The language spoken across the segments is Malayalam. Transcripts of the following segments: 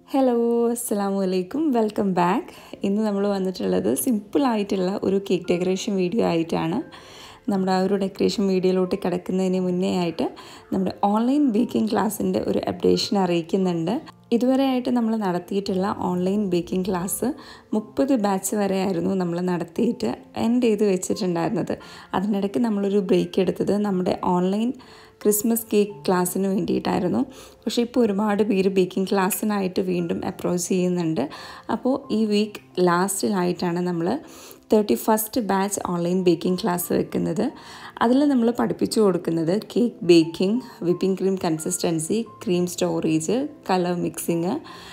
ഹലോ അസ്സാം വലൈക്കും വെൽക്കം ബാക്ക് ഇന്ന് നമ്മൾ വന്നിട്ടുള്ളത് സിമ്പിളായിട്ടുള്ള ഒരു കേക്ക് ഡെക്കറേഷൻ വീഡിയോ ആയിട്ടാണ് നമ്മുടെ ആ ഒരു ഡെക്കറേഷൻ വീഡിയോയിലോട്ട് കിടക്കുന്നതിന് മുന്നേ ആയിട്ട് നമ്മുടെ ഓൺലൈൻ ബേക്കിംഗ് ക്ലാസ്സിൻ്റെ ഒരു അപ്ഡേഷൻ അറിയിക്കുന്നുണ്ട് ഇതുവരെ ആയിട്ട് നമ്മൾ നടത്തിയിട്ടുള്ള ഓൺലൈൻ ബേക്കിംഗ് ക്ലാസ് മുപ്പത് ബാച്ച് വരെ ആയിരുന്നു നമ്മൾ നടത്തിയിട്ട് എൻഡ് ചെയ്ത് വെച്ചിട്ടുണ്ടായിരുന്നത് അതിനിടയ്ക്ക് നമ്മളൊരു ബ്രേക്ക് എടുത്തത് നമ്മുടെ ഓൺലൈൻ ക്രിസ്മസ് കേക്ക് ക്ലാസ്സിന് വേണ്ടിയിട്ടായിരുന്നു പക്ഷേ ഇപ്പോൾ ഒരുപാട് പേര് ബേക്കിംഗ് ക്ലാസ്സിനായിട്ട് വീണ്ടും അപ്രോച്ച് ചെയ്യുന്നുണ്ട് അപ്പോൾ ഈ വീക്ക് ലാസ്റ്റിലായിട്ടാണ് നമ്മൾ thirty first batch online baking class വെക്കുന്നത് അതിൽ നമ്മൾ പഠിപ്പിച്ചു കൊടുക്കുന്നത് cake baking whipping cream consistency cream storage colour mixing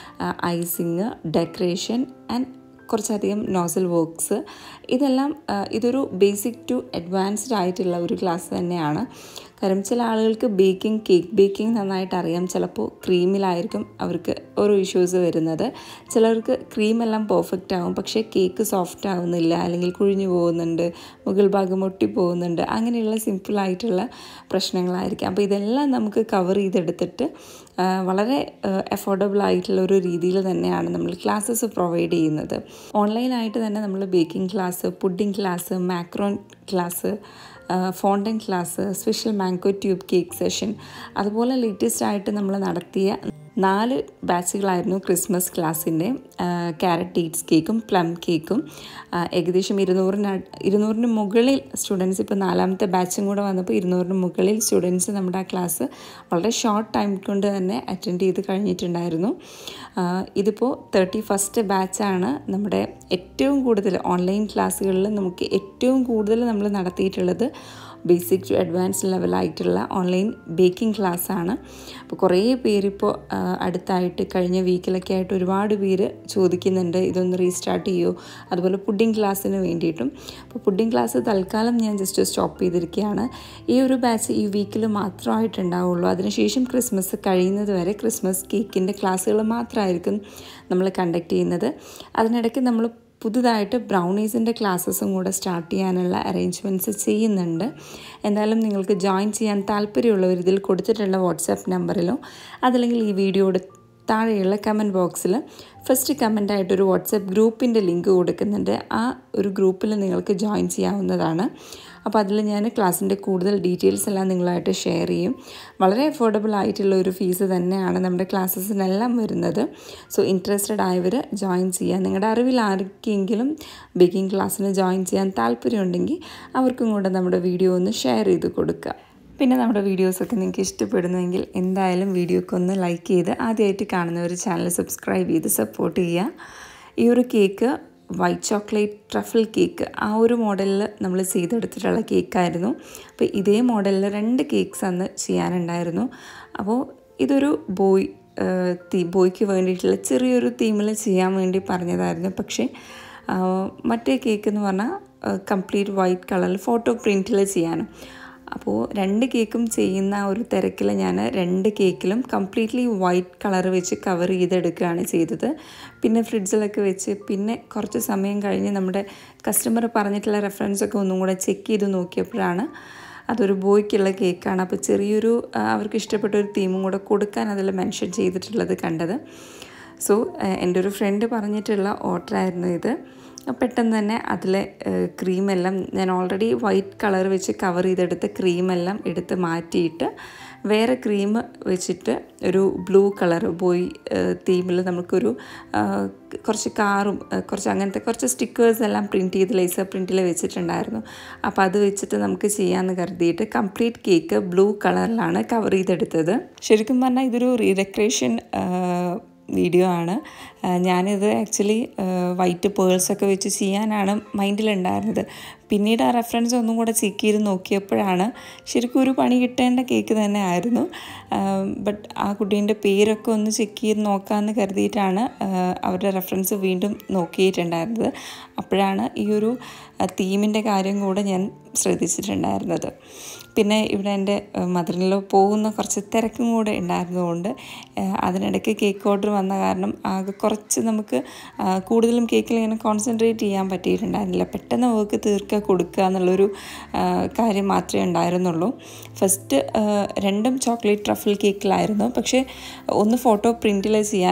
icing decoration and കുറച്ചധികം നോസൽ വർക്ക്സ് ഇതെല്ലാം ഇതൊരു ബേസിക് ടു അഡ്വാൻസ്ഡ് ആയിട്ടുള്ള ഒരു ക്ലാസ് തന്നെയാണ് കാരണം ചില ആളുകൾക്ക് ബേക്കിംഗ് കേക്ക് ബേക്കിംഗ് നന്നായിട്ട് അറിയാം ചിലപ്പോൾ ക്രീമിലായിരിക്കും അവർക്ക് ഓരോ ഇഷ്യൂസ് വരുന്നത് ചിലർക്ക് ക്രീമെല്ലാം പെർഫെക്റ്റ് ആവും പക്ഷേ കേക്ക് സോഫ്റ്റ് ആവുന്നില്ല അല്ലെങ്കിൽ കുഴിഞ്ഞു പോകുന്നുണ്ട് മുകൾ ഭാഗം ഒട്ടി പോകുന്നുണ്ട് അങ്ങനെയുള്ള സിമ്പിളായിട്ടുള്ള പ്രശ്നങ്ങളായിരിക്കും അപ്പോൾ ഇതെല്ലാം നമുക്ക് കവർ ചെയ്തെടുത്തിട്ട് വളരെ അഫോർഡബിൾ ആയിട്ടുള്ള ഒരു രീതിയിൽ തന്നെയാണ് നമ്മൾ ക്ലാസ്സസ് പ്രൊവൈഡ് ചെയ്യുന്നത് ഓൺലൈനായിട്ട് തന്നെ നമ്മൾ baking class pudding class macaron class fondant class special mango tube cake session അതുപോലെ ലേറ്റസ്റ്റ് ആയിട്ട് നമ്മൾ നടത്തിയ നാല് ബാച്ചുകളായിരുന്നു ക്രിസ്മസ് ക്ലാസ്സിൻ്റെ ക്യാരറ്റ് ഡേറ്റ്സ് കേക്കും പ്ലം കേക്കും ഏകദേശം ഇരുന്നൂറിന് ഇരുന്നൂറിന് മുകളിൽ സ്റ്റുഡൻസ് ഇപ്പോൾ നാലാമത്തെ ബാച്ചും കൂടെ വന്നപ്പോൾ ഇരുന്നൂറിന് മുകളിൽ സ്റ്റുഡൻസ് നമ്മുടെ ആ ക്ലാസ് വളരെ ഷോർട്ട് ടൈം കൊണ്ട് തന്നെ അറ്റൻഡ് ചെയ്ത് കഴിഞ്ഞിട്ടുണ്ടായിരുന്നു ഇതിപ്പോൾ തേർട്ടി ഫസ്റ്റ് ബാച്ചാണ് നമ്മുടെ ഏറ്റവും കൂടുതൽ ഓൺലൈൻ ക്ലാസ്സുകളിൽ നമുക്ക് ഏറ്റവും കൂടുതൽ നമ്മൾ നടത്തിയിട്ടുള്ളത് ബേസിക് ടു അഡ്വാൻസ് ലെവലായിട്ടുള്ള ഓൺലൈൻ ബേക്കിംഗ് ക്ലാസ്സാണ് അപ്പോൾ കുറേ പേരിപ്പോൾ അടുത്തായിട്ട് കഴിഞ്ഞ വീക്കിലൊക്കെ ആയിട്ട് ഒരുപാട് പേര് ചോദിക്കുന്നുണ്ട് ഇതൊന്ന് റീസ്റ്റാർട്ട് ചെയ്യുമോ അതുപോലെ പുഡിംഗ് ക്ലാസ്സിന് വേണ്ടിയിട്ടും അപ്പോൾ പുഡിംഗ് ക്ലാസ് തൽക്കാലം ഞാൻ ജസ്റ്റ് സ്റ്റോപ്പ് ചെയ്തിരിക്കുകയാണ് ഈ ഒരു ബാച്ച് ഈ വീക്കിൽ മാത്രമായിട്ടുണ്ടാവുള്ളൂ അതിനുശേഷം ക്രിസ്മസ് കഴിയുന്നത് വരെ ക്രിസ്മസ് കേക്കിൻ്റെ ക്ലാസ്സുകൾ മാത്രമായിരിക്കും നമ്മൾ കണ്ടക്ട് ചെയ്യുന്നത് അതിനിടയ്ക്ക് നമ്മൾ പുതുതായിട്ട് ബ്രൗണീസിൻ്റെ ക്ലാസ്സസും കൂടെ സ്റ്റാർട്ട് ചെയ്യാനുള്ള അറേഞ്ച്മെൻറ്റ്സ് ചെയ്യുന്നുണ്ട് എന്തായാലും നിങ്ങൾക്ക് ജോയിൻ ചെയ്യാൻ താല്പര്യമുള്ളവർ ഇതിൽ കൊടുത്തിട്ടുള്ള വാട്സാപ്പ് നമ്പറിലോ അതല്ലെങ്കിൽ ഈ വീഡിയോയുടെ താഴെയുള്ള കമൻറ്റ് ബോക്സിൽ ഫസ്റ്റ് കമൻ്റായിട്ടൊരു വാട്സപ്പ് ഗ്രൂപ്പിൻ്റെ ലിങ്ക് കൊടുക്കുന്നുണ്ട് ആ ഒരു ഗ്രൂപ്പിൽ നിങ്ങൾക്ക് ജോയിൻ ചെയ്യാവുന്നതാണ് അപ്പോൾ അതിൽ ഞാൻ ക്ലാസ്സിൻ്റെ കൂടുതൽ ഡീറ്റെയിൽസ് എല്ലാം നിങ്ങളായിട്ട് ഷെയർ ചെയ്യും വളരെ അഫോർഡബിൾ ആയിട്ടുള്ള ഒരു ഫീസ് തന്നെയാണ് നമ്മുടെ ക്ലാസ്സസിനെല്ലാം വരുന്നത് സോ ഇൻട്രസ്റ്റഡ് ആയവർ ജോയിൻ ചെയ്യുക നിങ്ങളുടെ അറിവിൽ ആർക്കെങ്കിലും ബേക്കിംഗ് ക്ലാസ്സിന് ജോയിൻ ചെയ്യാൻ താല്പര്യമുണ്ടെങ്കിൽ അവർക്കും കൂടെ നമ്മുടെ വീഡിയോ ഒന്ന് ഷെയർ ചെയ്ത് കൊടുക്കുക പിന്നെ നമ്മുടെ വീഡിയോസൊക്കെ നിങ്ങൾക്ക് ഇഷ്ടപ്പെടുന്നുവെങ്കിൽ എന്തായാലും വീഡിയോക്ക് ഒന്ന് ലൈക്ക് ചെയ്ത് ആദ്യമായിട്ട് കാണുന്ന ഒരു ചാനൽ സബ്സ്ക്രൈബ് ചെയ്ത് സപ്പോർട്ട് ചെയ്യുക ഈ ഒരു cake white chocolate truffle cake ആ ഒരു മോഡലിൽ നമ്മൾ ചെയ്തെടുത്തിട്ടുള്ള കേക്കായിരുന്നു അപ്പോൾ ഇതേ മോഡലിൽ രണ്ട് കേക്ക്സ് അന്ന് ചെയ്യാനുണ്ടായിരുന്നു അപ്പോൾ ഇതൊരു ബോയ് തീ ബോയ്ക്ക് വേണ്ടിയിട്ടുള്ള ചെറിയൊരു തീമിൽ ചെയ്യാൻ വേണ്ടി പറഞ്ഞതായിരുന്നു പക്ഷേ മറ്റേ കേക്ക് എന്ന് പറഞ്ഞാൽ കംപ്ലീറ്റ് വൈറ്റ് കളറിൽ ഫോട്ടോ പ്രിൻറ്റിൽ ചെയ്യാനും അപ്പോൾ രണ്ട് കേക്കും ചെയ്യുന്ന ഒരു തിരക്കിൽ ഞാൻ രണ്ട് കേക്കിലും കംപ്ലീറ്റ്ലി വൈറ്റ് കളർ വെച്ച് കവർ ചെയ്തെടുക്കുകയാണ് ചെയ്തത് പിന്നെ ഫ്രിഡ്ജിലൊക്കെ വെച്ച് പിന്നെ കുറച്ച് സമയം കഴിഞ്ഞ് നമ്മുടെ കസ്റ്റമർ പറഞ്ഞിട്ടുള്ള റെഫറൻസൊക്കെ ഒന്നും കൂടെ ചെക്ക് ചെയ്ത് നോക്കിയപ്പോഴാണ് അതൊരു ബോയ്ക്കുള്ള കേക്കാണ് അപ്പോൾ ചെറിയൊരു അവർക്ക് ഇഷ്ടപ്പെട്ട ഒരു തീമും കൂടെ കൊടുക്കാൻ അതിൽ മെൻഷൻ ചെയ്തിട്ടുള്ളത് കണ്ടത് സോ എൻ്റെ ഒരു ഫ്രണ്ട് പറഞ്ഞിട്ടുള്ള ഓർഡറായിരുന്നു ഇത് പെട്ടെന്ന് തന്നെ അതിലെ ക്രീമെല്ലാം ഞാൻ ഓൾറെഡി വൈറ്റ് കളർ വെച്ച് കവർ ചെയ്തെടുത്ത ക്രീമെല്ലാം എടുത്ത് മാറ്റിയിട്ട് വേറെ ക്രീം വെച്ചിട്ട് ഒരു ബ്ലൂ കളർ ബോയ് തീമിൽ നമുക്കൊരു കുറച്ച് കാറും കുറച്ച് അങ്ങനത്തെ കുറച്ച് സ്റ്റിക്കേഴ്സ് എല്ലാം പ്രിൻറ്റ് ചെയ്ത് ലേസർ പ്രിൻറ്റിൽ വെച്ചിട്ടുണ്ടായിരുന്നു അപ്പോൾ അത് വെച്ചിട്ട് നമുക്ക് ചെയ്യാമെന്ന് കരുതിയിട്ട് കംപ്ലീറ്റ് കേക്ക് ബ്ലൂ കളറിലാണ് കവർ ചെയ്തെടുത്തത് ശരിക്കും പറഞ്ഞാൽ ഇതൊരു റീഡെക്കറേഷൻ വീഡിയോ ആണ് ഞാനിത് ആക്ച്വലി വൈറ്റ് പേൾസൊക്കെ വെച്ച് ചെയ്യാനാണ് മൈൻഡിലുണ്ടായിരുന്നത് പിന്നീട് ആ റെഫറൻസ് ഒന്നും കൂടെ ചെക്ക് ചെയ്ത് നോക്കിയപ്പോഴാണ് ശരിക്കും ഒരു പണി കിട്ടേണ്ട കേക്ക് തന്നെ ആയിരുന്നു ബട്ട് ആ കുട്ടീൻ്റെ പേരൊക്കെ ഒന്ന് ചെക്ക് ചെയ്ത് നോക്കാമെന്ന് കരുതിയിട്ടാണ് അവരുടെ റെഫറൻസ് വീണ്ടും നോക്കിയിട്ടുണ്ടായിരുന്നത് അപ്പോഴാണ് ഈ ഒരു തീമിൻ്റെ കാര്യം കൂടെ ഞാൻ ശ്രദ്ധിച്ചിട്ടുണ്ടായിരുന്നത് പിന്നെ ഇവിടെ എൻ്റെ മദറിലോ പോകുന്ന കുറച്ച് തിരക്കും കൂടെ ഉണ്ടായിരുന്നതുകൊണ്ട് അതിനിടയ്ക്ക് കേക്ക് ഓർഡർ വന്ന കാരണം ആകെ കുറച്ച് നമുക്ക് കൂടുതലും കേക്കിൽ ഇങ്ങനെ കോൺസെൻട്രേറ്റ് ചെയ്യാൻ പറ്റിയിട്ടുണ്ടായിരുന്നില്ല പെട്ടെന്ന് വർക്ക് തീർക്കുക കൊടുക്കുക എന്നുള്ളൊരു കാര്യം മാത്രമേ ഉണ്ടായിരുന്നുള്ളൂ ഫസ്റ്റ് രണ്ടും ചോക്ലേറ്റ് ട്രഫിൾ കേക്കിലായിരുന്നു പക്ഷേ ഒന്ന് ഫോട്ടോ പ്രിൻറ്റിൽ ചെയ്യാനും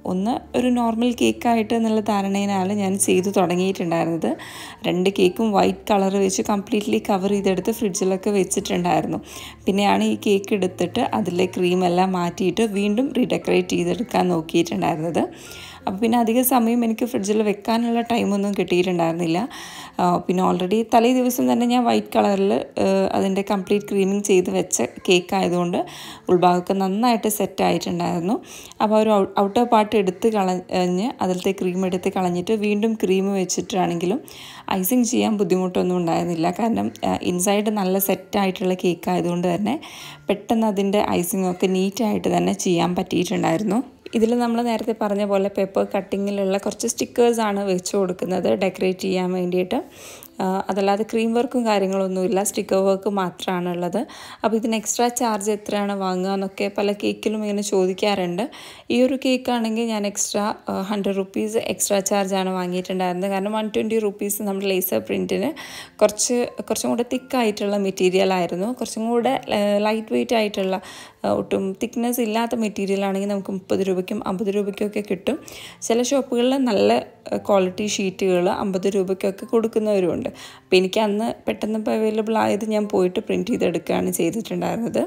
ഒന്ന് ഒരു നോർമൽ കേക്കായിട്ട് എന്നുള്ള ധാരണയിലാണ് ഞാൻ ചെയ്തു തുടങ്ങിയിട്ടുണ്ടായിരുന്നത് രണ്ട് കേക്കും വൈറ്റ് കളർ വെച്ച് കംപ്ലീറ്റ്ലി കവർ ചെയ്തെടുത്ത് ഫ്രിഡ്ജിലൊക്കെ വെച്ചിട്ടുണ്ടായിരുന്നു പിന്നെയാണ് ഈ കേക്ക് എടുത്തിട്ട് അതിലെ ക്രീമെല്ലാം മാറ്റിയിട്ട് വീണ്ടും റീഡെക്കറേറ്റ് ചെയ്തെടുക്കാൻ നോക്കിയിട്ടുണ്ടായിരുന്നത് അപ്പോൾ പിന്നെ അധിക സമയം എനിക്ക് ഫ്രിഡ്ജിൽ വെക്കാനുള്ള ടൈമൊന്നും കിട്ടിയിട്ടുണ്ടായിരുന്നില്ല പിന്നെ ഓൾറെഡി തലേ ദിവസം തന്നെ ഞാൻ വൈറ്റ് കളറിൽ അതിൻ്റെ കംപ്ലീറ്റ് ക്രീമിങ് ചെയ്ത് വെച്ച കേക്ക് ആയതുകൊണ്ട് ഉൾഭാഗമൊക്കെ നന്നായിട്ട് സെറ്റ് ആയിട്ടുണ്ടായിരുന്നു അപ്പോൾ ഒരു ഔട്ടർ പാർട്ട് എടുത്ത് കളഞ്ഞ് അതിലത്തെ ക്രീം എടുത്ത് കളഞ്ഞിട്ട് വീണ്ടും ക്രീം വെച്ചിട്ടാണെങ്കിലും ഐസിങ് ചെയ്യാൻ ബുദ്ധിമുട്ടൊന്നും ഉണ്ടായിരുന്നില്ല കാരണം ഇൻസൈഡ് നല്ല സെറ്റായിട്ടുള്ള കേക്ക് ആയതുകൊണ്ട് തന്നെ പെട്ടെന്ന് അതിൻ്റെ ഐസിങ് ഒക്കെ നീറ്റായിട്ട് തന്നെ ചെയ്യാൻ പറ്റിയിട്ടുണ്ടായിരുന്നു ഇതിൽ നമ്മൾ നേരത്തെ പറഞ്ഞ പോലെ പേപ്പർ കട്ടിങ്ങിലുള്ള കുറച്ച് സ്റ്റിക്കേഴ്സാണ് വെച്ച് കൊടുക്കുന്നത് ഡെക്കറേറ്റ് ചെയ്യാൻ വേണ്ടിയിട്ട് അതല്ലാതെ ക്രീം വർക്കും കാര്യങ്ങളൊന്നുമില്ല സ്റ്റിക്കർ വർക്ക് മാത്രമാണ് ഉള്ളത് അപ്പോൾ ഇതിന് എക്സ്ട്രാ ചാർജ് എത്രയാണ് വാങ്ങുക എന്നൊക്കെ പല കേക്കിലും ഇങ്ങനെ ചോദിക്കാറുണ്ട് ഈ ഒരു കേക്കാണെങ്കിൽ ഞാൻ എക്സ്ട്രാ ഹൺഡ്രഡ് റുപ്പീസ് എക്സ്ട്രാ ചാർജാണ് വാങ്ങിയിട്ടുണ്ടായിരുന്നത് കാരണം വൺ ട്വൻറ്റി റുപ്പീസ് നമ്മുടെ ലേസർ പ്രിൻറ്റിന് കുറച്ച് കുറച്ചും കൂടെ തിക്കായിട്ടുള്ള മെറ്റീരിയൽ ആയിരുന്നു കുറച്ചും കൂടെ ലൈറ്റ് വെയിറ്റ് ആയിട്ടുള്ള ഒട്ടും തിക്നെസ് ഇല്ലാത്ത മെറ്റീരിയൽ ആണെങ്കിൽ നമുക്ക് മുപ്പത് രൂപയ്ക്കും അമ്പത് രൂപയ്ക്കും ഒക്കെ കിട്ടും ചില ഷോപ്പുകളിൽ നല്ല ക്വാളിറ്റി ഷീറ്റുകൾ അമ്പത് രൂപയ്ക്കൊക്കെ കൊടുക്കുന്നവരുമുണ്ട് അപ്പോൾ എനിക്ക് അന്ന് പെട്ടെന്ന് ഇപ്പോൾ അവൈലബിൾ ആയത് ഞാൻ പോയിട്ട് പ്രിൻറ്റ് ചെയ്തെടുക്കുകയാണ് ചെയ്തിട്ടുണ്ടായിരുന്നത്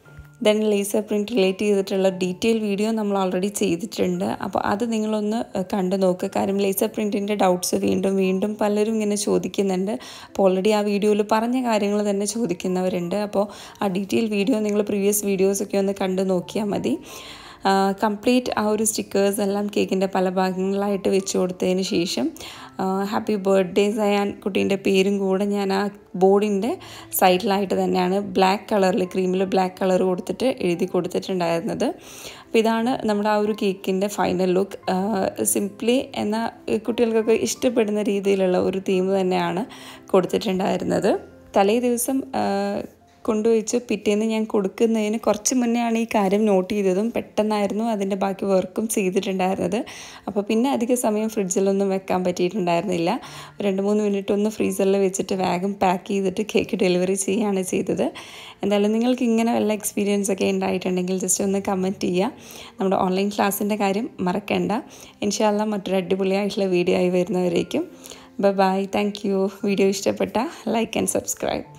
ദെൻ ലേസർ പ്രിൻറ്റ് റിലേറ്റ് ചെയ്തിട്ടുള്ള ഡീറ്റെയിൽ വീഡിയോ നമ്മൾ ഓൾറെഡി ചെയ്തിട്ടുണ്ട് അപ്പോൾ അത് നിങ്ങളൊന്ന് കണ്ടു നോക്കുക കാര്യം ലേസർ പ്രിൻറ്റിൻ്റെ ഡൗട്ട്സ് വീണ്ടും വീണ്ടും പലരും ഇങ്ങനെ ചോദിക്കുന്നുണ്ട് അപ്പോൾ ഓൾറെഡി ആ വീഡിയോയിൽ പറഞ്ഞ കാര്യങ്ങൾ തന്നെ ചോദിക്കുന്നവരുണ്ട് അപ്പോൾ ആ ഡീറ്റെയിൽ വീഡിയോ നിങ്ങൾ പ്രീവിയസ് വീഡിയോസൊക്കെ ഒന്ന് കണ്ടു നോക്കിയാൽ മതി കംപ്ലീറ്റ് ആ ഒരു സ്റ്റിക്കേഴ്സ് എല്ലാം കേക്കിൻ്റെ പല ഭാഗങ്ങളായിട്ട് വെച്ച് കൊടുത്തതിന് ശേഷം ഹാപ്പി ബർത്ത്ഡേ സയാൻ കുട്ടീൻ്റെ പേരും കൂടെ ഞാൻ ആ ബോർഡിൻ്റെ സൈഡിലായിട്ട് തന്നെയാണ് ബ്ലാക്ക് കളറിൽ ക്രീമിൽ ബ്ലാക്ക് കളർ കൊടുത്തിട്ട് എഴുതി കൊടുത്തിട്ടുണ്ടായിരുന്നത് അപ്പോൾ ഇതാണ് നമ്മുടെ ആ ഒരു കേക്കിൻ്റെ ഫൈനൽ ലുക്ക് സിംപ്ലി എന്ന കുട്ടികൾക്കൊക്കെ ഇഷ്ടപ്പെടുന്ന രീതിയിലുള്ള ഒരു തീം തന്നെയാണ് കൊടുത്തിട്ടുണ്ടായിരുന്നത് തലേ ദിവസം കൊണ്ടുവച്ച് പിറ്റേന്ന് ഞാൻ കൊടുക്കുന്നതിന് കുറച്ച് മുന്നെയാണ് ഈ കാര്യം നോട്ട് ചെയ്തതും പെട്ടെന്നായിരുന്നു അതിൻ്റെ ബാക്കി വർക്കും ചെയ്തിട്ടുണ്ടായിരുന്നത് അപ്പോൾ പിന്നെ അധിക സമയം ഫ്രിഡ്ജിലൊന്നും വെക്കാൻ പറ്റിയിട്ടുണ്ടായിരുന്നില്ല രണ്ട് മൂന്ന് മിനിറ്റ് ഒന്ന് ഫ്രീസറിൽ വെച്ചിട്ട് വേഗം പാക്ക് ചെയ്തിട്ട് കേക്ക് ഡെലിവറി ചെയ്യുകയാണ് ചെയ്തത് എന്തായാലും നിങ്ങൾക്ക് ഇങ്ങനെ വല്ല എക്സ്പീരിയൻസ് ഒക്കെ ഉണ്ടായിട്ടുണ്ടെങ്കിൽ ജസ്റ്റ് ഒന്ന് കമൻറ്റ് ചെയ്യുക നമ്മുടെ ഓൺലൈൻ ക്ലാസ്സിൻ്റെ കാര്യം മറക്കണ്ട ഇൻഷാല്ല മറ്റൊരു അടിപൊളിയായിട്ടുള്ള വീഡിയോ ആയി വരുന്നവരേക്കും bye bye thank you video ഇഷ്ടപ്പെട്ട ലൈക്ക് ആൻഡ് സബ്സ്ക്രൈബ്